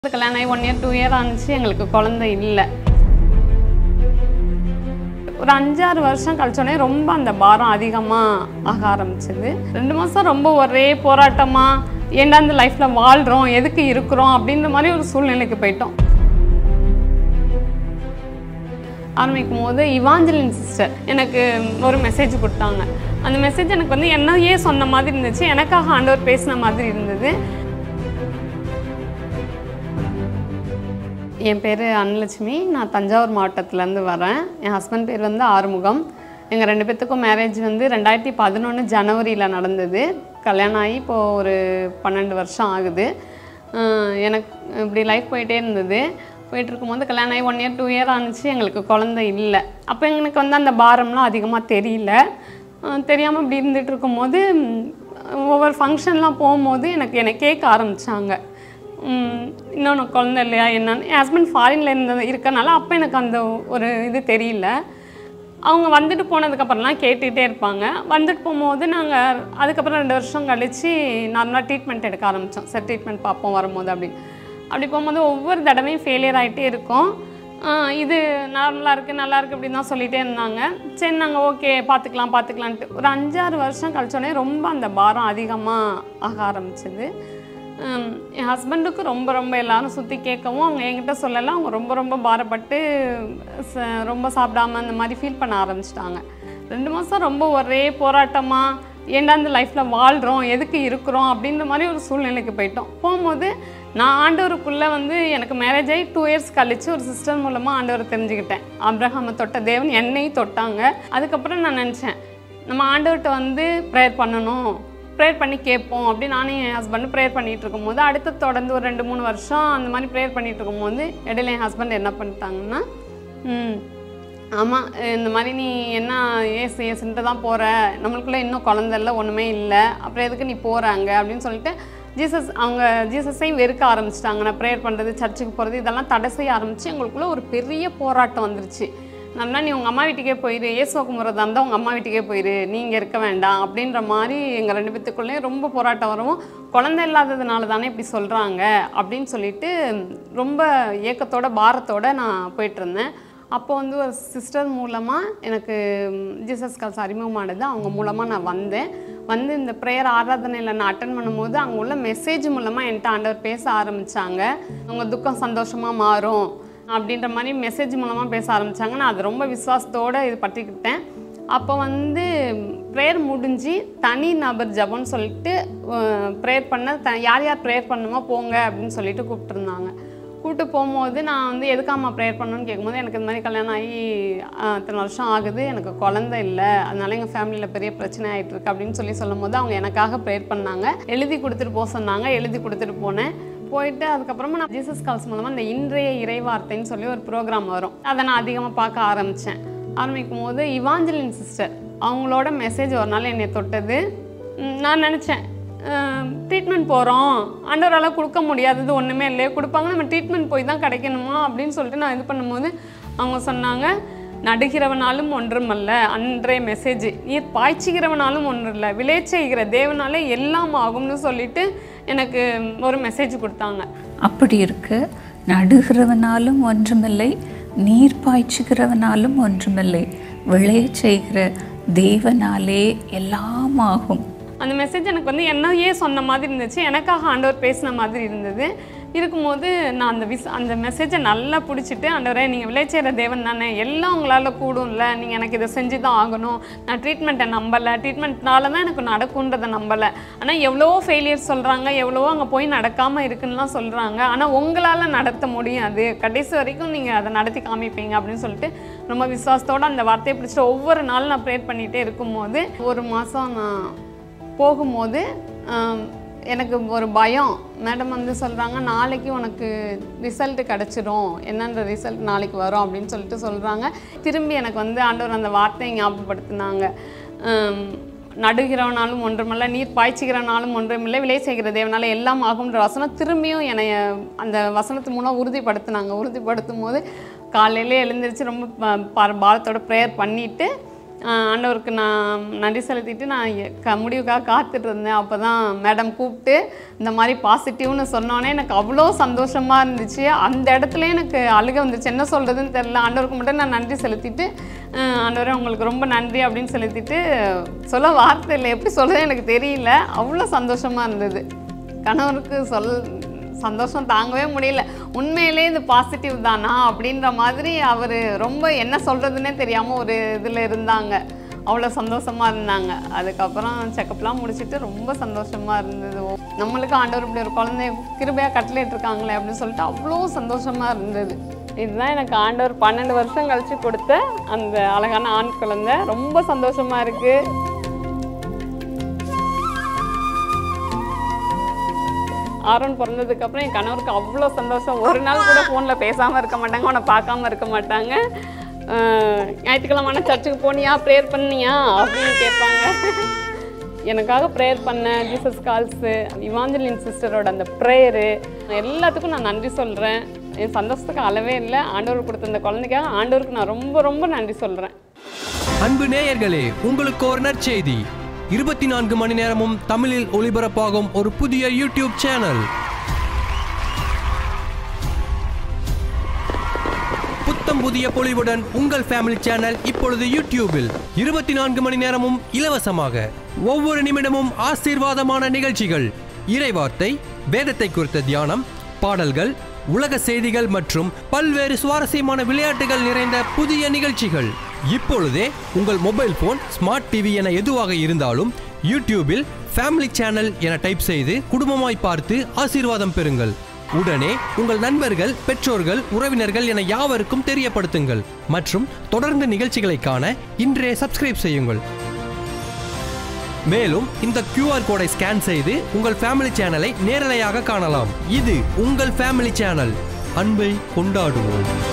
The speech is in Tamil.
கல்யாணம் ஆகி ஒன் இயர் டூ இயர் ஆனிச்சு எங்களுக்கு குழந்தை இல்லை ஒரு அஞ்சாறு வருஷம் கழிச்சோடனே ரொம்ப அந்த பாரம் அதிகமாக ஆக ஆரம்பிச்சது ரெண்டு மாதம் ரொம்ப ஒரே போராட்டமாக ஏன்டா இந்த லைஃப்பில் வாழ்கிறோம் எதுக்கு இருக்கிறோம் அப்படின்ற மாதிரி ஒரு சூழ்நிலைக்கு போயிட்டோம் ஆரம்பிக்கும் போது இவாஞ்சலின் சிஸ்டர் எனக்கு ஒரு மெசேஜ் கொடுத்தாங்க அந்த மெசேஜ் எனக்கு வந்து என்னையே சொன்ன மாதிரி இருந்துச்சு எனக்காக ஆண்டவர் பேசின மாதிரி இருந்தது என் பேர் அன்னலட்சுமி நான் தஞ்சாவூர் மாவட்டத்துலேருந்து வரேன் என் ஹஸ்பண்ட் பேர் வந்து ஆறுமுகம் எங்கள் ரெண்டு பேர்த்துக்கும் மேரேஜ் வந்து ரெண்டாயிரத்தி பதினொன்று ஜனவரியில் நடந்தது கல்யாணம் ஆகி இப்போது ஒரு பன்னெண்டு வருஷம் ஆகுது அஹ் எனக்கு இப்படி லைஃப் போயிட்டே இருந்தது போயிட்டு இருக்கும்போது கல்யாணம் ஆகி ஒன் இயர் டூ இயர் ஆனிச்சு எங்களுக்கு குழந்தை இல்லை அப்போ எனக்கு வந்து அந்த பாரம்லாம் அதிகமாக தெரியல தெரியாமல் இப்படி இருந்துட்டு இருக்கும்போது ம், ஒவ்வொரு ஃபங்க்ஷன்லாம் போகும்போது எனக்கு என்னை கேட்க ஆரம்பித்தாங்க இன்னொன்று குழந்தை இல்லையா என்னன்னு என் ஹஸ்பண்ட் ஃபாரின்ல இருந்த இருக்கனால அப்போ எனக்கு அந்த ஒரு இது தெரியல அவங்க வந்துட்டு போனதுக்கப்புறம்லாம் கேட்டுகிட்டே இருப்பாங்க வந்துட்டு போகும்போது நாங்கள் அதுக்கப்புறம் ரெண்டு வருஷம் கழித்து நார்மலாக ட்ரீட்மெண்ட் எடுக்க ஆரம்பித்தோம் சார் ட்ரீட்மெண்ட் பார்ப்போம் வரும்போது அப்படின்னு அப்படி போகும்போது ஒவ்வொரு தடவையும் ஃபெயிலியர் ஆகிட்டே இருக்கும் ஆஹ் இது நார்மலாக இருக்குது நல்லா இருக்குது அப்படின்னு தான் சொல்லிகிட்டே இருந்தாங்க சரி நாங்கள் ஓகே பார்த்துக்கலாம் பார்த்துக்கலான்ட்டு ஒரு அஞ்சாறு வருஷம் கழிச்சோடனே ரொம்ப அந்த பாரம் அதிகமாக ஆக ஆரம்பிச்சது ஹம், என் ஹஸ்பண்டுக்கு ரொம்ப ரொம்ப எல்லாரும் சுற்றி கேட்கவும் அவங்க என்கிட்ட சொல்லலை அவங்க ரொம்ப ரொம்ப பாரப்பட்டு ச- ரொம்ப சாப்பிடாம அந்த மாதிரி ஃபீல் பண்ண ஆரம்பிச்சிட்டாங்க ரெண்டு மாதம் ரொம்ப ஒரே போராட்டமாக ஏன்டா இந்த லைஃப்பில் வாழ்கிறோம் எதுக்கு இருக்கிறோம் அப்படின்ற மாதிரி ஒரு சூழ்நிலைக்கு போயிட்டோம் போகும்போது நான் ஆண்டவருக்குள்ளே வந்து எனக்கு மேரேஜ் ஆகி டூ இயர்ஸ் கழிச்சு ஒரு சிஸ்டர் மூலமாக ஆண்டவரை தெரிஞ்சுக்கிட்டேன் அப்ரஹாமை தொட்ட தேவன் என்னையும் தொட்டாங்க அதுக்கப்புறம் நான் நினச்சேன் நம்ம ஆண்டவர்கிட்ட வந்து ப்ரேயர் பண்ணணும் ப்ரேயர் பண்ணி கேட்போம் அப்படி நானும் என் ஹஸ்பண்டு ப்ரேயர் பண்ணிட்டு இருக்கும்போது அடுத்து தொடர்ந்து ஒரு ரெண்டு மூணு வருஷம் அந்த மாதிரி ப்ரேயர் பண்ணிட்டு இருக்கும்போது இடையில என் ஹஸ்பண்ட் என்ன பண்ணிட்டாங்கன்னா ம், ஆமாம் இந்த மாதிரி நீ என்ன ஏசு ஏசுன்ட்டு தான் போகிற நம்மளுக்குள்ளே இன்னும் குழந்தை இல்லை ஒன்றுமே இல்லை அப்புறம் எதுக்கு நீ போகிறாங்க அப்படின்னு சொல்லிட்டு ஜீசஸ் அவங்க ஜீசஸையும் வெறுக்க ஆரம்பிச்சிட்டாங்க நான் ப்ரேயர் பண்ணுறது சர்ச்சுக்கு போகிறது இதெல்லாம் தடை செய்ய ஆரம்பித்து எங்களுக்குள்ளே ஒரு பெரிய போராட்டம் வந்துருச்சு நல்லா நீ உங்கள் அம்மா வீட்டுக்கே போயிரு இயேசுவை கும்பிட்றதா இருந்தால் உங்கள் அம்மா வீட்டுக்கே போயிரு நீங்கள் இருக்க வேண்டாம் அப்படின்ற மாதிரி எங்கள் ரெண்டு பேத்துக்குள்ளேயும் ரொம்ப போராட்டம் வரவும் குழந்தை இல்லாததுனால தானே இப்படி சொல்கிறாங்க அப்படின்னு சொல்லிட்டு ரொம்ப ஏக்கத்தோட பாரத்தோட நான் போயிட்டு இருந்தேன் அப்போ வந்து ஒரு சிஸ்டர் மூலமாக எனக்கு ஜீசஸ் கால்ஸ் அறிமுகமானது அவங்க மூலமாக நான் வந்தேன் வந்து இந்த ப்ரேயர் ஆராதனையில் நான் அட்டன் பண்ணும்போது அங்கே உள்ள மெசேஜ் மூலமாக என்கிட்ட ஆண்டவர் பேச ஆரம்பித்தாங்க அவங்க துக்கம் சந்தோஷமாக மாறும் அப்படின்ற மாதிரி மெசேஜ் மூலமாக பேச ஆரம்பித்தாங்க நான் அது ரொம்ப விசுவாசத்தோடு இது பற்றிக்கிட்டேன் அப்போ வந்து ப்ரேயர் முடிஞ்சு தனி நபர் ஜபம்னு சொல்லிட்டு ப்ரேயர் பண்ண த யார் யார் ப்ரேயர் பண்ணுமோ போங்க அப்படின்னு சொல்லிட்டு கூப்பிட்டுருந்தாங்க கூப்பிட்டு போகும்போது நான் வந்து எதுக்காம்மா ப்ரேயர் பண்ணணும்னு கேட்கும்போது எனக்கு இந்த மாதிரி கல்யாணம் ஆகி ஆஹ், இத்தனை வருஷம் ஆகுது எனக்கு குழந்தை இல்லை அதனால எங்கள் ஃபேமிலியில் பெரிய பிரச்சனை ஆகிட்டு இருக்கு அப்படின்னு சொல்லி சொல்லும்போது அவங்க எனக்காக ப்ரேயர் பண்ணாங்க எழுதி கொடுத்துட்டு போக சொன்னாங்க எழுதி கொடுத்துட்டு போனேன் போயிட்டு அதுக்கப்புறமா நான் ஜீசஸ் கால்ஸ் மூலமாக இந்த இன்றைய இறைவார்த்தைன்னு சொல்லி ஒரு ப்ரோக்ராம் வரும் அதை நான் அதிகமாக பார்க்க ஆரம்பித்தேன் ஆரம்பிக்கும் போது இவாஞ்சலின் சிஸ்டர் அவங்களோட மெசேஜ் ஒரு நாள் என்னை தொட்டது ம், நான் நினச்சேன் ட்ரீட்மெண்ட் போகிறோம் ஆண்டவரால் கொடுக்க முடியாதது ஒன்றுமே இல்லையே கொடுப்பாங்க நம்ம ட்ரீட்மெண்ட் போய் தான் கிடைக்கணுமா அப்படின்னு சொல்லிட்டு நான் இது பண்ணும்போது அவங்க சொன்னாங்க நடுகிறவனாலும் ஒன்றுமல்ல அன்றைய மெசேஜ் நீர் பாய்ச்சுகிறவனாலும் ஒன்றும் இல்லை விளைச்செய்கிற தேவனாலே எல்லாம் ஆகும்னு சொல்லிட்டு எனக்கு ஒரு மெசேஜ் கொடுத்தாங்க அப்படி இருக்கு நடுகிறவனாலும் ஒன்றுமில்லை நீர் பாய்ச்சுகிறவனாலும் ஒன்றுமில்லை விளையச் செய்கிற தேவனாலே எல்லாம் ஆகும் அந்த மெசேஜ் எனக்கு வந்து என்னையே சொன்ன மாதிரி இருந்துச்சு எனக்காக ஆண்டவர் பேசின மாதிரி இருந்தது இருக்கும்போது நான் அந்த விஸ் அந்த மெசேஜை நல்லா பிடிச்சிட்டு ஆண்டவரே நீங்கள் விளைச்சேற தேவன் தானே எல்லாம் உங்களால் கூடும்ல நீங்கள் எனக்கு இதை செஞ்சு தான் ஆகணும் நான் ட்ரீட்மெண்ட்டை நம்பலை ட்ரீட்மெண்ட்னால தான் எனக்கு நடக்குன்றதை நம்பலை ஆனால் எவ்வளோ ஃபெயிலியர் சொல்கிறாங்க எவ்வளவோ அங்கே போய் நடக்காமல் இருக்குன்னுலாம் சொல்கிறாங்க ஆனால் உங்களால் நடத்த முடியாது கடைசி வரைக்கும் நீங்கள் அதை நடத்தி காமிப்பீங்க அப்படின்னு சொல்லிட்டு ரொம்ப விசுவாசத்தோட அந்த வார்த்தையை பிடிச்சிட்டு ஒவ்வொரு நாளும் நான் ப்ரேட் பண்ணிகிட்டே இருக்கும்போது ஒரு மாதம் நான் போகும்போது ஆம், எனக்கு ஒரு பயம் மேடம் வந்து சொல்கிறாங்க நாளைக்கு உனக்கு ரிசல்ட் கிடச்சிரும் என்னன்ற ரிசல்ட் நாளைக்கு வரும் அப்படின்னு சொல்லிட்டு சொல்கிறாங்க திரும்பி எனக்கு வந்து ஆண்டவர் அந்த வார்த்தையை ஞாபகப்படுத்தினாங்க ஆம், நடுகிறவனாலும் ஒன்றுமில்லை நீர் பாய்ச்சுகிறனாலும் ஒன்றுமில்லை விளை செய்கிற தேவனால எல்லாம் ஆகும்ன்ற வசனம் திரும்பியும் என்னை அந்த வசனத்து மூலம் உறுதிப்படுத்தினாங்க உறுதிப்படுத்தும் போது காலையிலே எழுந்திரிச்சு ரொம்ப ப- ப- பாரத்தோட ப்ரேயர் பண்ணிவிட்டு ஆஹ் ஆண்டவருக்கு நான் நன்றி செலுத்திட்டு நான் எ- க முடிவுக்காக காத்துட்டு இருந்தேன் அப்போ தான் மேடம் கூப்பிட்டு இந்த மாதிரி பாசிட்டிவ்னு சொன்னோன்னே எனக்கு அவ்வளோ சந்தோஷமாக இருந்துச்சு அந்த இடத்துல எனக்கு அழுக வந்துச்சு என்ன சொல்கிறதுன்னு தெரில ஆண்டவருக்கு மட்டும் நான் நன்றி செலுத்திட்டு ஆஹ் ஆண்டவரே உங்களுக்கு ரொம்ப நன்றி அப்படின்னு செலுத்திட்டு சொல்ல வார்த்தை இல்லை எப்படி சொல்கிறது எனக்கு தெரியல அவ்வளோ சந்தோஷமாக இருந்தது கணவருக்கு சொல் சந்தோஷம் தாங்கவே முடியல உண்மையிலே இது பாசிட்டிவ் தானா அப்படின்ற மாதிரி அவர் ரொம்ப என்ன சொல்கிறதுனே தெரியாமல் ஒரு இதில் இருந்தாங்க அவ்வளோ சந்தோஷமாக இருந்தாங்க அதுக்கப்புறம் செக்கப்லாம் முடிச்சுட்டு ரொம்ப சந்தோஷமாக இருந்தது ஓ, நம்மளுக்கு ஆண்டவர் இப்படி ஒரு குழந்தைய கிருபையாக கட்டளையிட்டு இருக்காங்களே அப்படின்னு சொல்லிட்டு அவ்வளோ சந்தோஷமாக இருந்தது இதுதான் எனக்கு ஆண்டவர் பன்னெண்டு வருஷம் கழிச்சு கொடுத்த அந்த அழகான ஆண் குழந்தை ரொம்ப சந்தோஷமாக இருக்குது ஆரோன் பிறந்ததுக்கு அப்புறம் என் கணவருக்கு அவ்வளோ சந்தோஷம் ஒரு நாள் கூட ஃபோனில் பேசாமல் இருக்க மாட்டாங்க அவனை பார்க்காம இருக்க மாட்டாங்க அஹ் ஞாயிற்றுக்கிழமை சர்ச்சுக்கு போனியா ப்ரேயர் பண்ணியா அப்படின்னு கேட்பாங்க எனக்காக ப்ரேயர் பண்ண ஜீசஸ் கால்ஸு இவாஞ்சலின் சிஸ்டரோட அந்த ப்ரேயரு எல்லாத்துக்கும் நான் நன்றி சொல்கிறேன் என் சந்தோஷத்துக்கு அளவே இல்லை ஆண்டவர் கொடுத்த இந்த குழந்தைக்காக ஆண்டவருக்கு நான் ரொம்ப ரொம்ப நன்றி சொல்கிறேன் அன்பு நேயர்களே உங்களுக்கு ஒரு நற்செய்தி இருபத்தி நான்கு மணி நேரமும் தமிழில் ஒளிபரப்பாகும் ஒரு புதிய யூடியூப் சேனல் புத்தம் புதிய பொலிவுடன் உங்கள் ஃபேமிலி சேனல் இப்பொழுது யூடியூபில் இருபத்தி நான்கு மணி நேரமும் இலவசமாக ஒவ்வொரு நிமிடமும் ஆசீர்வாதமான நிகழ்ச்சிகள் இறைவார்த்தை வேதத்தை குறித்த தியானம் பாடல்கள் உலக செய்திகள் மற்றும் பல்வேறு சுவாரஸ்யமான விளையாட்டுகள் நிறைந்த புதிய நிகழ்ச்சிகள் இப்பொழுதே உங்கள் மொபைல் போன் ஸ்மார்ட் டிவி என எதுவாக இருந்தாலும் யூடியூபில் ஃபேமிலி சேனல் என டைப் செய்து குடும்பமாய் பார்த்து ஆசீர்வாதம் பெறுங்கள் உடனே உங்கள் நண்பர்கள் பெற்றோர்கள் உறவினர்கள் என யாவருக்கும் தெரியப்படுத்துங்கள் மற்றும் தொடர்ந்து நிகழ்ச்சிகளை காண இன்றே சப்ஸ்கிரைப் செய்யுங்கள் மேலும் இந்த QR கோடை ஸ்கேன் செய்து உங்கள் ஃபேமிலி சேனலை நேரலையாக காணலாம் இது உங்கள் ஃபேமிலி சேனல் அன்பை கொண்டாடுவோம்